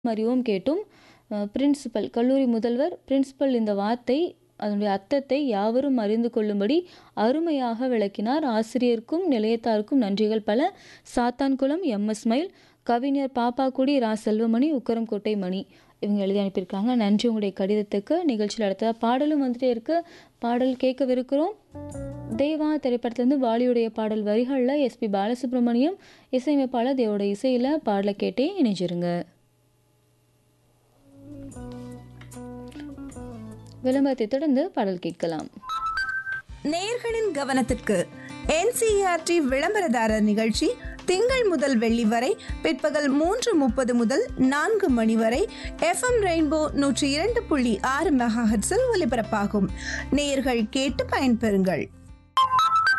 அறிவோம் கேட்டும் பிரின்சிபல் கல்லூரி முதல்வர் பிரின்சிபல் இந்த வார்த்தை அதனுடைய அர்த்தத்தை யாவரும் அறிந்து கொள்ளும்படி அருமையாக விளக்கினார் ஆசிரியருக்கும் நிலையத்தாருக்கும் நன்றிகள் பல சாத்தான்குளம் எம்எஸ் மயில் கவிஞர் பாப்பாக்குடி ரா செல்வமணி உக்கரம்கோட்டை மணி இவங்க எழுதி அனுப்பியிருக்காங்க நன்றி உங்களுடைய கடிதத்துக்கு நிகழ்ச்சியில் அடுத்ததாக பாடலும் வந்துட்டே இருக்கு பாடல் கேட்கவிருக்கிறோம் தேவா திரைப்படத்துலேருந்து வாலியுடைய பாடல் வரிகளில் எஸ்பி பாலசுப்ரமணியம் இசையமைப்பாளர் தேவோட இசையில் பாடலை கேட்டே இணைஞ்சிருங்க விளம்பரத்தை தொடர்ந்து பாடல் கேட்கலாம் நேயர்களின் கவனத்திற்கு என்சிஆர்டி விளம்பரதாரர் நிகழ்ச்சி திங்கள் முதல் வெள்ளி வரை பிற்பகல் மூன்று முப்பது முதல் நான்கு மணி வரை எஃப்எம் ரெயின்போ நூற்றி இரண்டு புள்ளி ஆறு மெகாஹட்ஸில் ஒலிபரப்பாகும் நேயர்கள் கேட்டு பயன்பெறுங்கள்